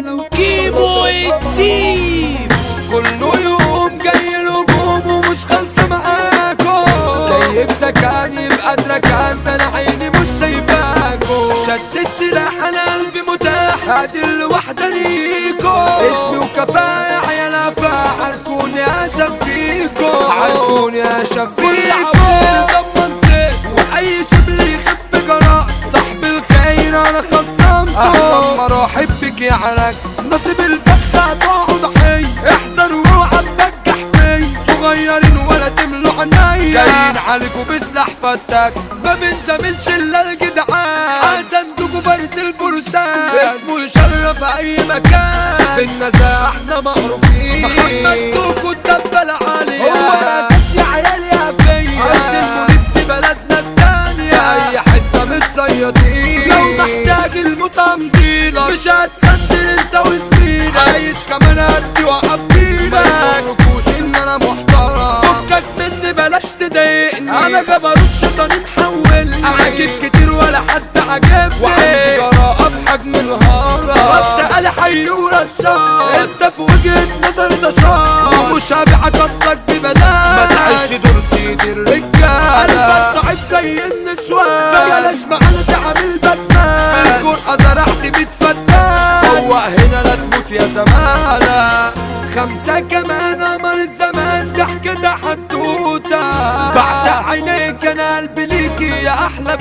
لو كيمو الديب كله يوم جاي الهجوم ومش خالصة معاكم جايبتك كان يبقى تركان ده انا عيني مش شايفاكم شدت سلاح انا قلبي متاح ادي الوحدة ليكم اسمي وكفاية عيال افاع عاركوني اشف فيكم عاركوني اشف فيكم واي شبل يخف جراء صاحب الخير انا خصمته اهلا مرحب بك يا عرك نصيب الفخ هتقعوا ضحية احذر واوعى تنجح فيا صغيرين ولا تملوا عينيا جايين عليكوا بسلاح فتك ما بنزاملش الا الجدعان حسندكوا فارس الفرسان اسمه يشرف اي مكان بالنزاهة احنا معروفين محمد دوكو الدبة العالية هو اساس يا عيال يا فيا قد المنيب دي بلدنا التانية اي حتة متصيدين لو محتاج المتمدينة مش هتسندل انت وزميلك عايز كمان ادي واقبيلك ما يقولكوش ان انا محترم فكك مني بلاش تضايقني انا جبروت شيطاني محولني اعجب كتير ولا حد عجبني وعندي جراءة في حجم الهرم ضربت قالي حي ورشاش انت في وجهة نظري ده شر ومش هبيعك اصلك ببلاش ما تعيش دور سيد الرجالة قلبك ضعيف زي النسوان فبلاش معانا تعمل باتمان في الجرأة زرعت بيت فتان فوق هنا لا تموت يا زمالة خمسة كمان قمر الزمان ضحكة حدوتة بعشق عينيك انا قلبي ليكي يا احلى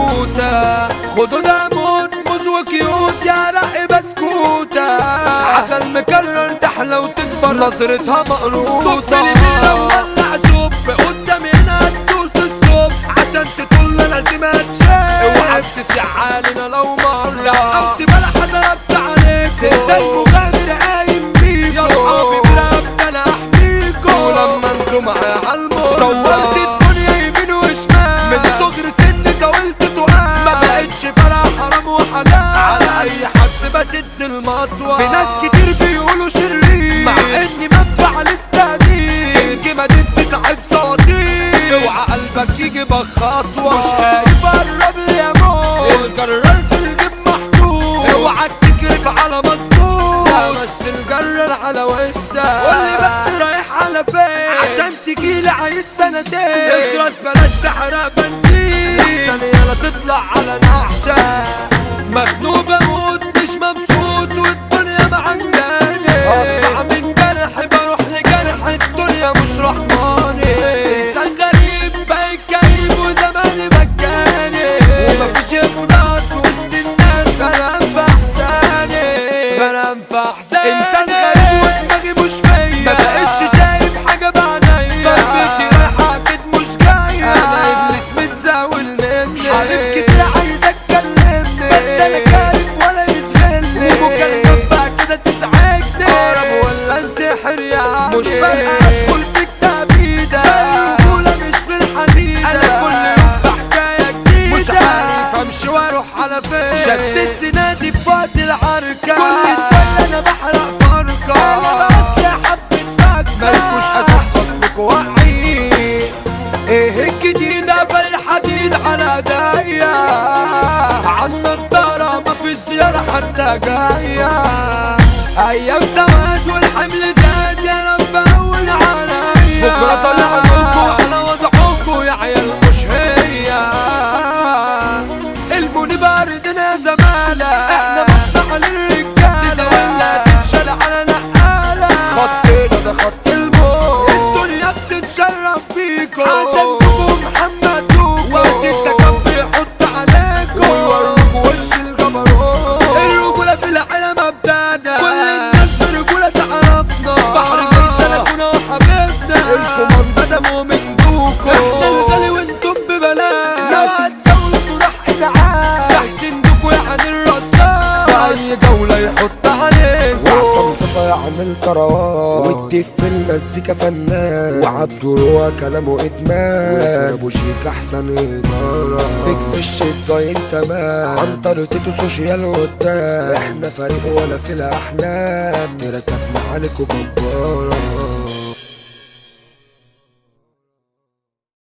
بنوتة خدوا ده موت موز وكيوت يا رق بسكوتة عسل مكرر تحلى وتكبر نظرتها مقروطة صب لي ولع شوب قدامي هنا هتدوس ستوب عشان تطل لازم اتشاف اوعى تسيع علينا لو مرة رقبت بلا حدا ربت عليك انت المغامر قايم بيكو يا صحابي برقبت انا احميكو ولما انتوا معايا عالمرة طولت الدنيا يمين وشمال من صغر سني زاولت تقال ما بقتش فرع حرام وحلال على اي حد بشد المطوة في ناس كتير بيقولوا شرير مع اني منبع للتهديد كنت مدينتي صاحب صوتي اوعى قلبك يجي بخطوة مش خايف قرب لي يا موت الجرار في الجيب محطوط اوعى تكرف على مسطوط لا بس الجرار على وشك قولي بس رايح على فين عشان تجيلي عايز سنتين اخلص بلاش تحرق بنزين احسن يلا تطلع على نعشة مخنوق بموت مش مبسوط والدنيا معنداني اطلع من جرحي بروح لجرح الدنيا مش رحماني انسان غريب بقى كئيب وزماني مجاني ومفيش مناص وسط الناس بنام في احساني بنام في احساني انسان غريب ودماغي مش فيا ما بقتش شايف حاجه بعينيا قلبي رايحه اكيد مش جايه انا ابليس متزاول مني حبيب كتير عايز اتكلمني بس انا كارف ولا يشغلني ومكالمة بقى كده تزعجني اقرب ولا انتحر يا عمي مش فارقه ادخل في التعبيده الرجوله مش في الحديد انا كل يوم في حكايه جديده مش عارف امشي واروح على فين شدت زنادي في وقت العركه كل شويه انا بحرق فرقه انا بس حبه فاكهه مالكوش اساس اصلك وعي ايه الجديدة في الحديد على ايديا عنا الدارة مفيش زيارة حتى جاية ايام سواد والحمل زاد يا رب هون عليا بكرة طلع لكم على وضعكم يا عيال مش هي الموني باردنا زمالة احنا مصنع للرجالة تزاولنا تتشال على نقالة خطنا ده خط الموت الدنيا بتتشرف بيكو حسنكم محمد دوكو وقت التكبر يحط عليكم ويوريكوا وش الجبروت الرجولة في العالم ابدانا كل الناس برجولة تعرفنا بحر جاي سلكونا وحبيبنا الكوماندا دمه من دوكو احنا الغالي وانتم ببلاش لو هتزودوا راح ادعاء تحسن دوكو يعني الرشاش في اي جولة يحط عليكم وعصام صاصا يعمل كروات ودي في المزيكا فنان وعبده هو كلامه ادمان وياسر ابو شيك احسن اداره بيك في الشيت زي تمام عنتر تيتو سوشيال قدام احنا فريق ولا في الاحلام تراكات معالك وجباره